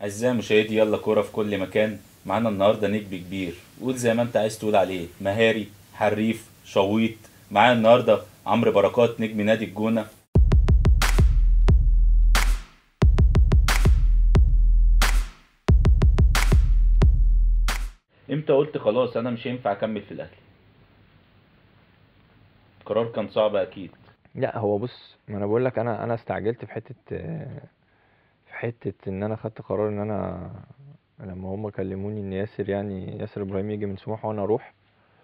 أعزائي مشاهدي يلا كورة في كل مكان معانا النهاردة نجم كبير قول زي ما انت عايز تقول عليه مهاري حريف شويط معانا النهاردة عمرو بركات نجم نادي الجونة امتى قلت خلاص انا مش هينفع اكمل في الاهلي القرار كان صعب اكيد لا هو بص ما انا بقول لك انا انا استعجلت في حته آه، في حته ان انا خدت قرار ان انا لما هم كلموني ان ياسر يعني ياسر ابراهيم يجي من سموحه وانا اروح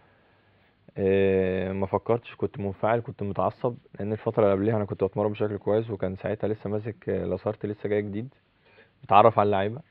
آه، ما فكرتش كنت منفعل كنت متعصب لان الفتره اللي قبلها انا كنت بتمرن بشكل كويس وكان ساعتها لسه ماسك آه، لاسارت لسه جاي جديد بتعرف على اللعيبه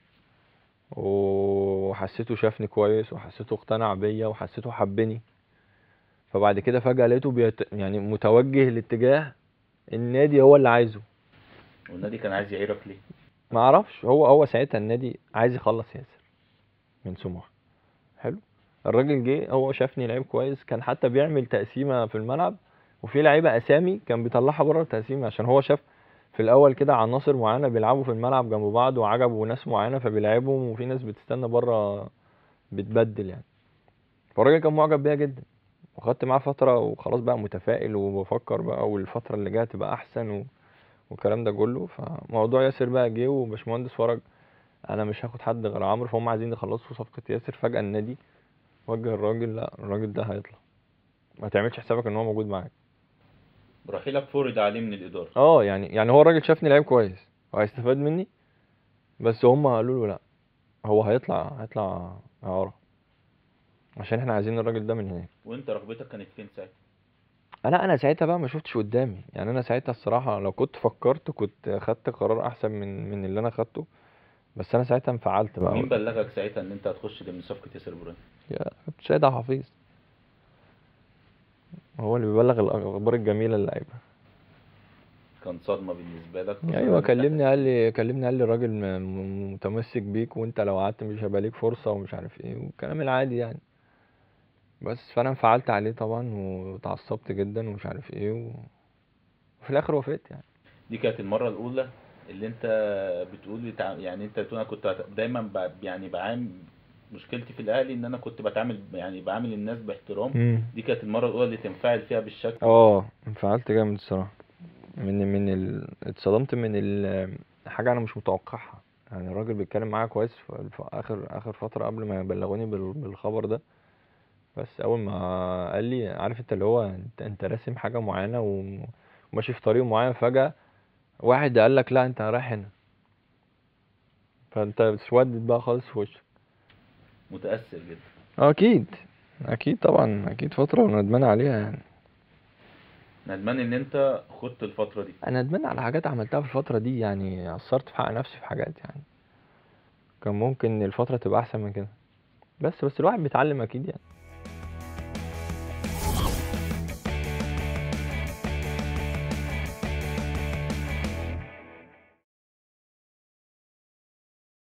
وحسيته شافني كويس وحسيته اقتنع بيا وحسيته حبني فبعد كده فجأة لقيته بيت... يعني متوجه لاتجاه النادي هو اللي عايزه والنادي كان عايز يعيرك ليه ما اعرفش هو هو ساعتها النادي عايز يخلص ياسر من سموحه حلو الراجل جه هو شافني لعيب كويس كان حتى بيعمل تقسيمه في الملعب وفي لعيبه اسامي كان بيطلعها بره التقسيمه عشان هو شاف في الاول كده عناصر معينه بيلعبوا في الملعب جنب بعض وعجبوا ناس معينه فبيلعبهم وفي ناس بتستنى بره بتبدل يعني فالراجل كان معجب بيها جدا وخدت معاه فتره وخلاص بقى متفائل وبفكر بقى والفتره اللي جايه تبقى احسن و... والكلام ده كله فموضوع ياسر بقى جه وباشمهندس فرج انا مش هاخد حد غير عمرو فهم عايزين يخلصوا صفقه ياسر فجاه النادي وجه الراجل لا الراجل ده هيطلع ما تعملش حسابك ان هو موجود معاك رحيلك فرض عليه من الاداره اه يعني يعني هو الراجل شافني لعيب كويس وهيستفاد مني بس هم قالوا له لا هو هيطلع هيطلع اعاره عشان احنا عايزين الراجل ده من هناك وانت رغبتك كانت فين ساعتها انا انا ساعتها بقى ما شفتش قدامي يعني انا ساعتها الصراحه لو كنت فكرت كنت خدت قرار احسن من من اللي انا خدته بس انا ساعتها انفعلت بقى مين بلغك ساعتها ان انت هتخش ضمن صفقه ياسر ابراهيم يا كابتن سيد عبد الحفيظ هو اللي بيبلغ الاخبار الجميله للعيبه كان صدمه بالنسبه لك ايوه كلمني قال لي كلمني قال لي الراجل م- م- متمسك بيك وانت لو قعدت مش هيبقى ليك فرصه ومش عارف ايه والكلام العادي يعني بس فانا انفعلت عليه طبعا واتعصبت جدا ومش عارف ايه و... وفي الاخر وافقت يعني دي كانت المره الاولى اللي انت بتقول بتع... يعني انت بتقول انا كنت دايما ب... يعني بعامل مشكلتي في الاهلي ان انا كنت بتعامل يعني بعامل الناس باحترام دي كانت المره الاولى اللي تنفعل فيها بالشكل اه انفعلت جامد الصراحه من من ال... اتصدمت من ال... حاجه انا مش متوقعها يعني الراجل بيتكلم معايا كويس في في اخر اخر فتره قبل ما يبلغوني بال... بالخبر ده بس اول ما قال لي عارف انت اللي هو انت انت راسم حاجه معينه و- وماشي في طريق معين فجاه واحد قال لك لا انت رايح هنا فانت اسودت بقى خالص في وشك متاثر جدا اكيد اكيد طبعا اكيد فتره وندمان عليها يعني ندمان ان انت خدت الفتره دي انا ندمان على حاجات عملتها في الفتره دي يعني قصرت في حق نفسي في حاجات يعني كان ممكن الفتره تبقى احسن من كده بس بس الواحد بيتعلم اكيد يعني